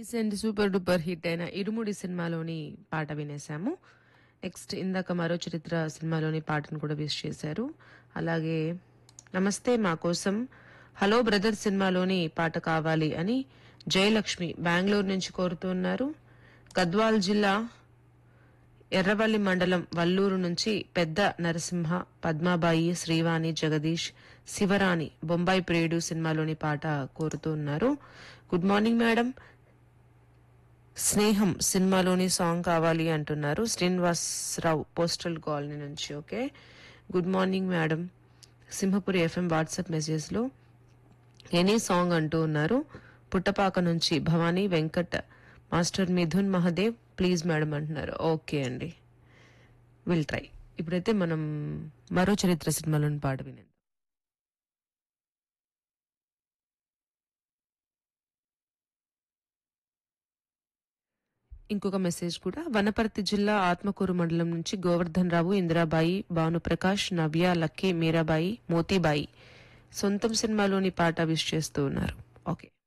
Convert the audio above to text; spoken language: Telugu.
రీసెంట్ సూపర్ డూపర్ హిట్ అయిన ఇరుముడి సినిమాలోని పాట వినేశాము నెక్స్ట్ ఇందాక మరో చరిత్ర సినిమాలోని పాటను కూడా విష్ చేశారు అలాగే నమస్తే మా కోసం హలో బ్రదర్ సినిమాలోని పాట కావాలి అని జయలక్ష్మి బెంగళూరు నుంచి కోరుతున్నారు గద్వాల్ జిల్లా ఎర్రవల్లి మండలం వల్లూరు నుంచి పెద్ద నరసింహ పద్మాబాయి శ్రీవాణి జగదీష్ శివరాణి బొంబాయి ప్రియుడు సినిమాలోని పాట కోరుతూ ఉన్నారు గుడ్ మార్నింగ్ మేడం స్నేహం సినిమాలోని సాంగ్ కావాలి అంటున్నారు శ్రీనివాసరావు పోస్టల్ కాలనీ నుంచి okay good morning madam Simhapuri F M WhatsApp message లో ఎనీ సాంగ్ అంటూ ఉన్నారు పుట్టపాక నుంచి Bhavani Venkat master Mithun Mahadev please madam అంటున్నారు ఓకే అండి విల్ ట్రై ఇప్పుడైతే మనం మరో చరిత్ర సినిమాలోని పాట వినేద్దాం ఇంకొక మెసేజ్ కూడా వనపర్తి జిల్లా ఆత్మకూరు మండలం నుంచి గోవర్ధన్ రావు ఇందిరాబాయి భానుప్రకాష్ నవ్య లక్కీ మీరాబాయి మోతీబాయి సొంతం సినిమాలోని పాట విష్ చేస్తూ ఉన్నారు ఓకే